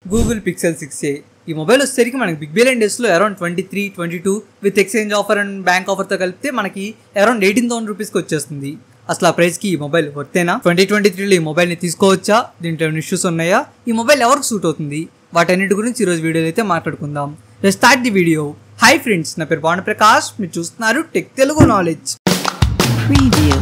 Google pixel six ఏ ఈ mobile వచ్చేసరికి మనకి బిగ్ బిలియన్ డేస్లో around twenty three twenty two with exchange offer and bank ఆఫర్తో కలిపితే మనకి అరౌండ్ ఎయిటీన్ థౌసండ్ రూపీస్కి వచ్చేస్తుంది అసలు ఆ ప్రైస్కి ఈ మొబైల్ వర్తేనా ట్వంటీ ట్వంటీ త్రీలో ఈ మొబైల్ని తీసుకోవచ్చా దీంట్లో ఏమైనా ఇష్యూస్ ఉన్నాయా ఈ మొబైల్ ఎవరికి సూట్ అవుతుంది వాటన్నిటి గురించి ఈరోజు వీడియోలో అయితే మాట్లాడుకుందాం start the video hi friends నా పేరు భాను ప్రకాష్ మీరు చూస్తున్నారు టెక్ తెలుగు నాలెడ్జ్ Preview.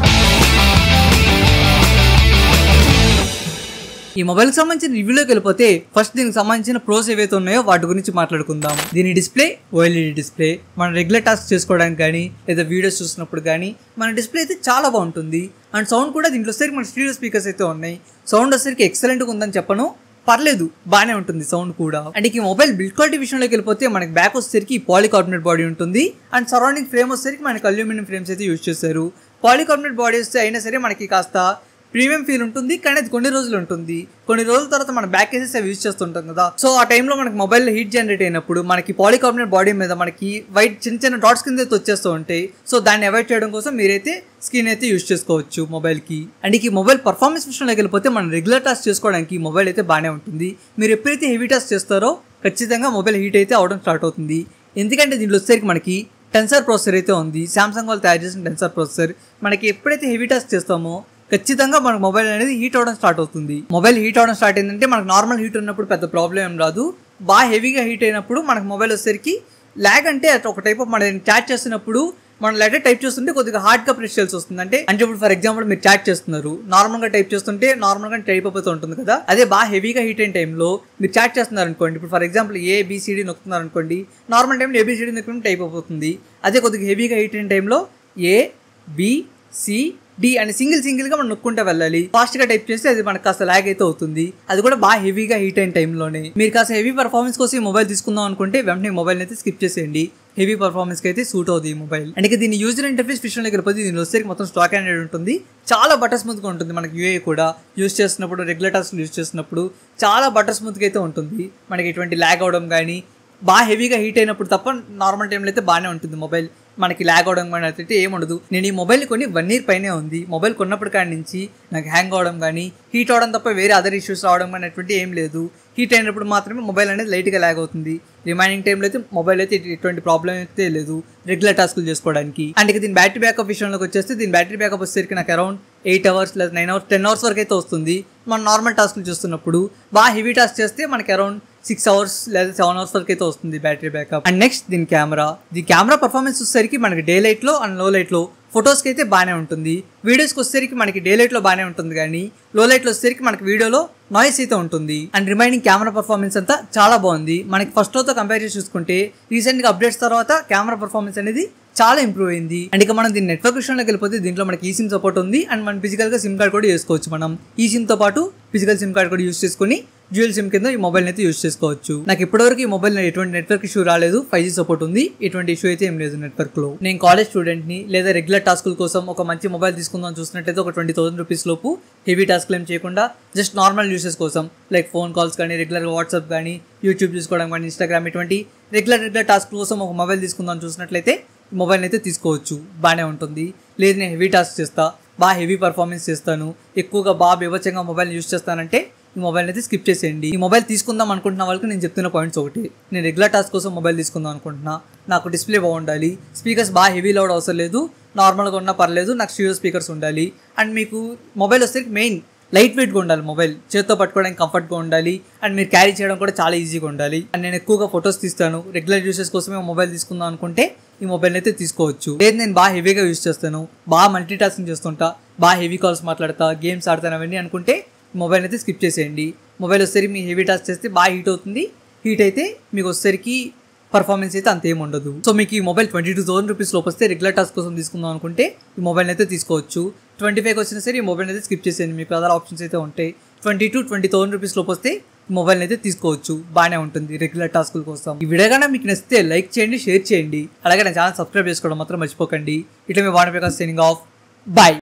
ఈ మొబైల్ కి సంబంధించిన రివ్యూలోకి వెళ్ళిపోతే ఫస్ట్ దీనికి సంబంధించిన ప్రోస్ ఏవైతే ఉన్నాయో వాటి గురించి మాట్లాడుకుందాం దీని డిస్ప్లే ఓఎల్ఈడి డిస్ప్లే మన రెగ్యులర్ టాస్క్ చేసుకోవడానికి కానీ లేదా వీడియోస్ చూసినప్పుడు కానీ మన డిస్ప్లే అయితే చాలా బాగుంటుంది అండ్ సౌండ్ కూడా దీంట్లో వచ్చేసరికి మన స్టీరియో స్పీకర్స్ అయితే ఉన్నాయి సౌండ్ వచ్చేసరికి ఎక్సలెంట్గా ఉందని చెప్పను పర్లేదు బాగానే ఉంటుంది సౌండ్ కూడా అండ్ ఈ మొబైల్ బిల్డ్ క్వాలిటీ విషయంలోకి వెళ్ళిపోతే మనకి బ్యాక్ వచ్చేసరికి పాలికార్బోనేట్ బాడీ ఉంటుంది అండ్ సరౌండింగ్ ఫ్రేమ్ వచ్చేసరికి మనకి అల్యూమినియం ఫ్రేమ్స్ అయితే యూజ్ చేశారు పాలికార్బోనేట్ బాడీ వస్తే అయినా సరే మనకి కాస్త ప్రీమియం ఫీల్ ఉంటుంది కానీ అది కొన్ని రోజులు ఉంటుంది కొన్ని రోజుల తర్వాత మన బ్యాక్ కేసెస్ అవి యూజ్ చేస్తుంటాం కదా సో ఆ టైంలో మనకి మొబైల్ హీట్ జనరేట్ అయినప్పుడు మనకి పాలికార్బోనేట్ బాడీ మీద మనకి వైట్ చిన్న చిన్న డాట్స్ కింద అయితే వచ్చేస్తూ ఉంటాయి సో దాన్ని అవాయిడ్ చేయడం కోసం మీరైతే స్క్రీన్ అయితే యూజ్ చేసుకోవచ్చు మొబైల్కి అండ్ ఈ మొబైల్ పర్ఫార్మెన్స్ విషయంలోకి వెళ్ళిపోతే మనం రెగ్యులర్ టాస్క్ చేసుకోవడానికి ఈ మొబైల్ అయితే బాగానే ఉంటుంది మీరు ఎప్పుడైతే హెవీ టాస్క్ చేస్తారో ఖచ్చితంగా మొబైల్ హీట్ అయితే అవడం స్టార్ట్ అవుతుంది ఎందుకంటే దీంట్లో వచ్చేసరికి మనకి టెన్సర్ ప్రాసెసర్ అయితే ఉంది సామ్సంగ్ వాళ్ళు తయారు చేసిన టెన్సర్ ప్రాసెసర్ మనకి ఎప్పుడైతే హెవీ టాస్క్ చేస్తామో ఖచ్చితంగా మనకు మొబైల్ అనేది హీట్ అవడం స్టార్ట్ అవుతుంది మొబైల్ హీట్ అవడం స్టార్ట్ అయిందంటే మనకు నార్మల్ హీట్ ఉన్నప్పుడు పెద్ద ప్రాబ్లం ఏం రాదు బాగా హెవీగా హీట్ అయినప్పుడు మనకు మొబైల్ వచ్చేసరికి ల్యాగ్ అంటే అట్లా ఒక టైప్ ఆఫ్ మనం చాట్ చేస్తున్నప్పుడు మనం లెటర్ టైప్ చేస్తుంటే కొద్దిగా హార్డ్గా ప్రెస్ చేయాల్సి వస్తుంది అంటే అంటే ఇప్పుడు ఫర్ ఎగ్జాంపుల్ మీరు చాట్ చేస్తున్నారు నార్మల్గా టైప్ చేస్తుంటే నార్మల్గా టైప్ అయిపోతూ ఉంటుంది కదా అదే బాగా హెవీగా హీట్ అయిన టైంలో మీరు చాట్ చేస్తున్నారు అనుకోండి ఇప్పుడు ఫర్ ఎగ్జాంపుల్ ఏ బీసీడీ నొక్కుతున్నారు అనుకోండి నార్మల్ టైంలో ఏబిసిడి నొక్కడం టైప్ అయిపోతుంది అదే కొద్దిగా హెవీగా హీట్ అయిన టైంలో ఏ బి సి డి అని సింగిల్ సింగిల్ గా మనం నొక్కుంటూ వెళ్ళాలి ఫాస్ట్ గా టైప్ చేస్తే అది మనకు కాస్త లాగ్ అయితే అవుతుంది అది కూడా బాగా హెవీగా హీట్ అయిన టైంలోనే మీరు కాస్త హెవీ పర్ఫార్మెన్స్ కోసం ఈ మొబైల్ తీసుకుందాం అనుకుంటే వెంటనే మొబైల్ అయితే స్కిప్ చేసేయండి హెవీ పర్ఫార్మెన్స్ కి అయితే సూట్ అవుతుంది ఈ మొబైల్ అండ్ ఇక దీని యూజర్ ఇంటర్ఫేస్ విషయంలోకి వెళ్ళిపోతే దీని వచ్చేసరికి మొత్తం స్టాక్ హండ్రెడ్ ఉంటుంది చాలా బటర్ స్మూత్ గా ఉంటుంది మనకి యూఏ కూడా యూస్ చేస్తున్నప్పుడు రెగ్యులర్ టాస్క్ యూస్ చేసినప్పుడు చాలా బటర్ స్మూత్ గా అయితే ఉంటుంది మనకి ఎటువంటి ల్యాగ్ అవడం కానీ బాగా హెవీగా హీట్ అయినప్పుడు తప్ప నార్మల్ టైంలో అయితే బాగానే ఉంటుంది మొబైల్ మనకి ల్యాగ్ అవడం కానీ అయితే ఏముండదు నేను ఈ మొబైల్ కొని వన్ ఇయర్ పైనే ఉంది మొబైల్ కొన్నప్పుడు కాడి నుంచి నాకు హ్యాంగ్ అవడం కానీ హీట్ అవడం తప్ప వేరే అదర్ ఇష్యూస్ రావడం కానీ అటువంటి ఏం లేదు హీట్ అయినప్పుడు మాత్రమే మొబైల్ అనేది లైట్గా ల్యాగ్ అవుతుంది రిమైనింగ్ టైంలో అయితే మొబైల్ అయితే ఎటువంటి ప్రాబ్లం అయితే లేదు రెగ్యులర్ టాస్కులు చేసుకోవడానికి అండ్ ఇక దీని బ్యాటరీ బ్యాకప్ విషయంలోకి వచ్చేస్తే దీని బ్యాటరీ బ్యాకప్ వచ్చేసరికి నాకు అరౌండ్ ఎయిట్ అవర్స్ లేదా నైన్ అవర్స్ టెన్ అవర్స్ వరకు అయితే వస్తుంది మనం నార్మల్ టాస్కులు చేస్తున్నప్పుడు బాగా హెవీ టాస్క్ చేస్తే మనకి అరౌండ్ సిక్స్ అవర్స్ లేదా సెవెన్ అవర్స్ వరకు అయితే వస్తుంది బ్యాటరీ బ్యాకప్ అండ్ నెక్స్ట్ దీని కెమెరా దీని కెమెరా పర్ఫార్మెన్స్ వచ్చేసరికి మనకి డే లైట్లో అండ్ లో లైట్లో ఫొటోస్కి అయితే బాగానే ఉంటుంది వీడియోస్కి వచ్చేసరికి మనకి డే లైట్లో బాగానే ఉంటుంది కానీ లో లైట్లో వచ్చేసరికి మనకి వీడియోలో నాయిస్ అయితే ఉంటుంది అండ్ రిమైనింగ్ కెమెరా పర్ఫార్మెన్స్ అంతా చాలా బాగుంది మనకి ఫస్ట్ తో కంపేర్ చేసి చూసుకుంటే రీసెంట్గా అప్డేట్స్ తర్వాత కెమెరా పర్ఫార్మెన్స్ అనేది చాలా ఇంప్రూవ్ అయింది అండ్ ఇక మనం దీని నెట్వర్క్ విషయంలోకి వెళ్ళిపోతే దీంట్లో మనకి ఈ సిమ్ సపోర్ట్ ఉంది అండ్ మనం ఫిజికల్ గా సిమ్ కార్డ్ కూడా చేసుకోవచ్చు మనం ఈ సిమ్ తో పాటు ఫిజికల్ సిమ్ కార్డ్ కూడా యూస్ చేసుకుని డ్యూయల్ సిమ్ కింద ఈ మొబైల్ అయితే యూస్ చేసుకోవచ్చు నాకు ఇప్పటివరకు ఈ మొబైల్ ఎటువంటి నెట్వర్క్ ఇష్యూ రాలేదు ఫైవ్ జీ సపోర్ట్ ఉంది ఎటువంటి ఇష్యూ అయితే ఏం లేదు నెట్వర్క్ లో నేను కాలేజ్ స్టూడెంట్ ని లేదా రెగ్యులర్ టాస్కుల కోసం ఒక మంచి మొబైల్ తీసుకుందాం చూసినట్టయితే ఒక ట్వంటీ థౌసండ్ రూపీస్ లోపు హెవీ టాస్క్లు ఏం చేయకుండా జస్ట్ నార్మల్ యూసెస్ కోసం లైక్ ఫోన్ కాల్స్ కానీ రెగ్యులర్ వాట్సాప్ కానీ యూట్యూబ్ చూసుకోవడం కానీ ఇన్స్టాగ్రామ్ ఇటువంటి రెగ్యులర్ రెగ్యులర్ టాస్క్ కోసం ఒక మొబైల్ తీసుకుందాం చూసినట్లయితే మొబైల్ అయితే తీసుకోవచ్చు బాగానే ఉంటుంది లేదు నేను హెవీ టాస్క్ చేస్తా బాగా హెవీ పర్ఫార్మెన్స్ చేస్తాను ఎక్కువగా బాగా బీభత్సంగా మొబైల్ యూస్ చేస్తానంటే ఈ మొబైల్ అయితే స్కిప్ చేసేయండి ఈ మొబైల్ తీసుకుందాం అనుకుంటున్న వాళ్ళకి నేను చెప్తున్న పాయింట్స్ ఒకటి నేను రెగ్యులర్ టాస్క్ కోసం మొబైల్ తీసుకుందాం అనుకుంటున్నా నాకు డిస్ప్లే బాగుండాలి స్పీకర్స్ బాగా హెవీ లోడ్ అవసరం లేదు నార్మల్గా ఉన్నా పర్లేదు నాకు స్టీరియో స్పీకర్స్ ఉండాలి అండ్ మీకు మొబైల్ వచ్చేసరికి మెయిన్ లైట్ వెయిట్గా ఉండాలి మొబైల్ చేత్తో పట్టుకోవడానికి కంఫర్ట్గా ఉండాలి అండ్ మీరు క్యారీ చేయడం కూడా చాలా ఈజీగా ఉండాలి అండ్ నేను ఎక్కువగా ఫొటోస్ తీస్తాను రెగ్యులర్ యూసెస్ కోసమే మొబైల్ తీసుకుందాం అనుకుంటే ఈ మొబైల్ అయితే తీసుకోవచ్చు లేదు నేను బాగా హెవీగా యూస్ చేస్తాను బాగా మల్టీ టాస్కింగ్ చేస్తుంటా బాగా హెవీ కాల్స్ మాట్లాడతా గేమ్స్ ఆడతాను అవన్నీ అనుకుంటే మొబైల్ అయితే స్కిప్ చేసేయండి మొబైల్ వచ్చేసరికి మీ హెవీ టాస్క్ చేస్తే బాగా హీట్ అవుతుంది హీట్ అయితే మీకు వచ్చేసరికి పర్ఫార్మెన్స్ అయితే అంతేం ఉండదు సో మీకు ఈ mobile twenty two thousand rupees లోపు వస్తే రెగ్యులర్ టాస్క్ కోసం తీసుకుందాం అనుకుంటే ఈ మొబైల్ అయితే తీసుకోవచ్చు ట్వంటీ ఫైవ్ వచ్చినా సరే ఈ మొబైల్ అయితే స్కిప్ చేసేయండి మీకు అదర్ ఆప్షన్స్ అయితే ఉంటాయి twenty two twenty thousand rupees లోపు వస్తే ఈ మొబైల్ అయితే తీసుకోవచ్చు బాగానే ఉంటుంది రెగ్యులర్ టాస్కుల కోసం ఈ వీడియో కన్నా మీకు నచ్చితే లైక్ చేయండి షేర్ చేయండి అలాగే నా ఛానల్ సబ్స్క్రైబ్ చేసుకోవడం మాత్రం మర్చిపోకండి ఇట్లా మీ వాడి ప్రకాశ్ సైనింగ్ ఆఫ్ బాయ్